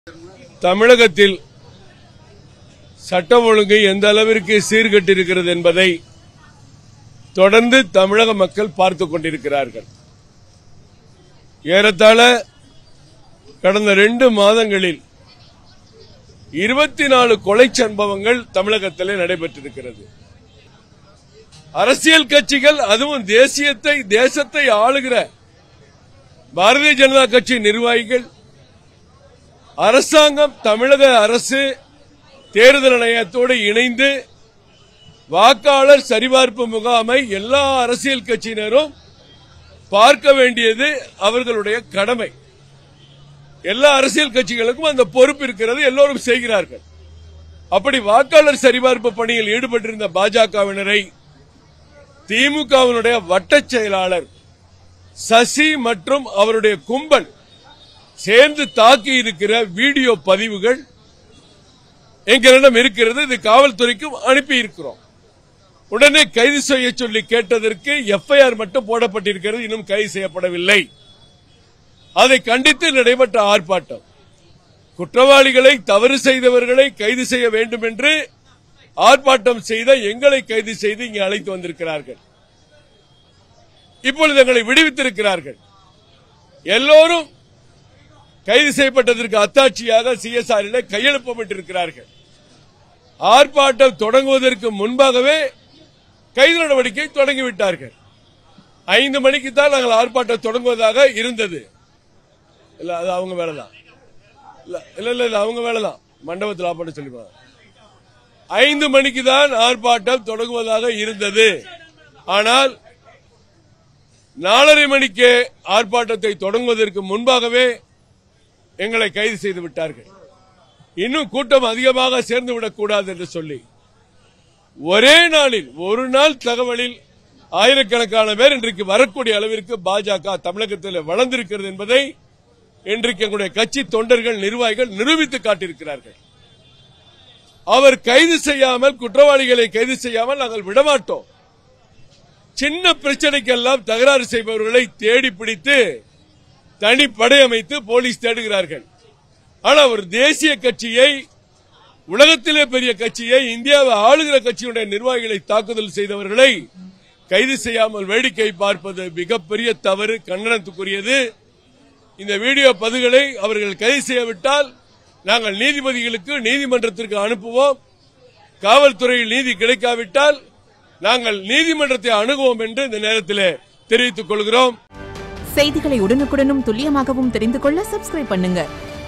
தமிழகத்தில் சட்டம் ஒழுங்கு எந்த அளவிற்கு சீர்கெட்டிருக்கிறது என்பதை தொடர்ந்து தமிழக மக்கள் பார்த்துக் கொண்டிருக்கிறார்கள் ஏறத்தாழ கடந்த ரெண்டு மாதங்களில் இருபத்தி நாலு கொலை சம்பவங்கள் தமிழகத்திலே நடைபெற்றிருக்கிறது அரசியல் கட்சிகள் அதுவும் தேசியத்தை தேசத்தை ஆளுகிற பாரதிய ஜனதா கட்சி நிர்வாகிகள் அரசாங்கம் தமிழக அரசு தேர்தல் ஆணையத்தோடு இணைந்து வாக்காளர் சரிபார்ப்பு முகாமை எல்லா அரசியல் கட்சியினரும் பார்க்க வேண்டியது அவர்களுடைய கடமை எல்லா அரசியல் கட்சிகளுக்கும் அந்த பொறுப்பு இருக்கிறது எல்லோரும் செய்கிறார்கள் அப்படி வாக்காளர் சரிபார்ப்பு பணியில் ஈடுபட்டிருந்த பாஜகவினரை திமுகவினுடைய வட்டச் செயலாளர் சசி மற்றும் அவருடைய கும்பல் சேர்ந்து தாக்கி இருக்கிற வீடியோ பதிவுகள் எங்களிடம் இருக்கிறது இது காவல்துறைக்கும் அனுப்பி இருக்கிறோம் உடனே கைது செய்ய சொல்லி கேட்டதற்கு எஃப்ஐஆர் மட்டும் போடப்பட்டிருக்கிறது இன்னும் கைது செய்யப்படவில்லை அதை கண்டித்து நடைபெற்ற ஆர்ப்பாட்டம் குற்றவாளிகளை தவறு செய்தவர்களை கைது செய்ய வேண்டும் என்று ஆர்ப்பாட்டம் செய்த எங்களை கைது செய்து இங்கே அழைத்து வந்திருக்கிறார்கள் இப்பொழுது எங்களை விடுவித்திருக்கிறார்கள் எல்லோரும் கைது செய்யப்பட்டதற்கு அத்தாட்சியாக சிஎஸ்ஆரில் கையெழுப்பப்பட்டிருக்கிறார்கள் ஆர்ப்பாட்டம் தொடங்குவதற்கு முன்பாகவே கைது நடவடிக்கை தொடங்கிவிட்டார்கள் ஐந்து மணிக்கு தான் நாங்கள் ஆர்ப்பாட்டம் தொடங்குவதாக இருந்தது இல்ல அது அவங்க வேலைதான் இல்ல இல்ல இல்ல இல்ல அவங்க வேலைதான் மண்டபத்தில் ஆர்ப்பாட்டம் சொல்லி ஐந்து மணிக்கு தான் ஆர்ப்பாட்டம் தொடங்குவதாக இருந்தது ஆனால் நாலரை மணிக்கு ஆர்ப்பாட்டத்தை தொடங்குவதற்கு முன்பாகவே எங்களை கைது செய்து விட்டார்கள் இன்னும் கூட்டம் அதிகமாக சேர்ந்து விடக்கூடாது என்று சொல்லி ஒரே நாளில் ஒரு நாள் தகவலில் ஆயிரக்கணக்கான பேர் இன்றைக்கு வரக்கூடிய அளவிற்கு பாஜக தமிழகத்தில் வளர்ந்திருக்கிறது என்பதை இன்றைக்கு எங்களுடைய கட்சி தொண்டர்கள் நிர்வாகிகள் நிரூபித்து காட்டியிருக்கிறார்கள் அவர் கைது செய்யாமல் குற்றவாளிகளை கைது செய்யாமல் நாங்கள் விடமாட்டோம் சின்ன பிரச்சனைக்கெல்லாம் தகராறு செய்பவர்களை தேடி பிடித்து தனிப்படை அமைத்து போலீஸ் தேடுகிறார்கள் ஆனா ஒரு தேசிய கட்சியை உலகத்திலே பெரிய கட்சியை இந்தியாவை ஆளுகிற கட்சியுடைய நிர்வாகிகளை தாக்குதல் செய்தவர்களை கைது செய்யாமல் வேடிக்கை பார்ப்பது மிகப்பெரிய தவறு கண்டனத்துக்குரியது இந்த வீடியோ பதிவுகளை அவர்கள் கைது செய்யவிட்டால் நாங்கள் நீதிபதிகளுக்கு நீதிமன்றத்திற்கு அனுப்புவோம் காவல்துறையில் நீதி கிடைக்காவிட்டால் நாங்கள் நீதிமன்றத்தை அணுகுவோம் என்று இந்த நேரத்தில் தெரிவித்துக் கொள்கிறோம் செய்திகளை உடனுக்குடனும் துல்லியமாகவும் தெரிந்து கொள்ள சப்ஸ்கிரைப் பண்ணுங்க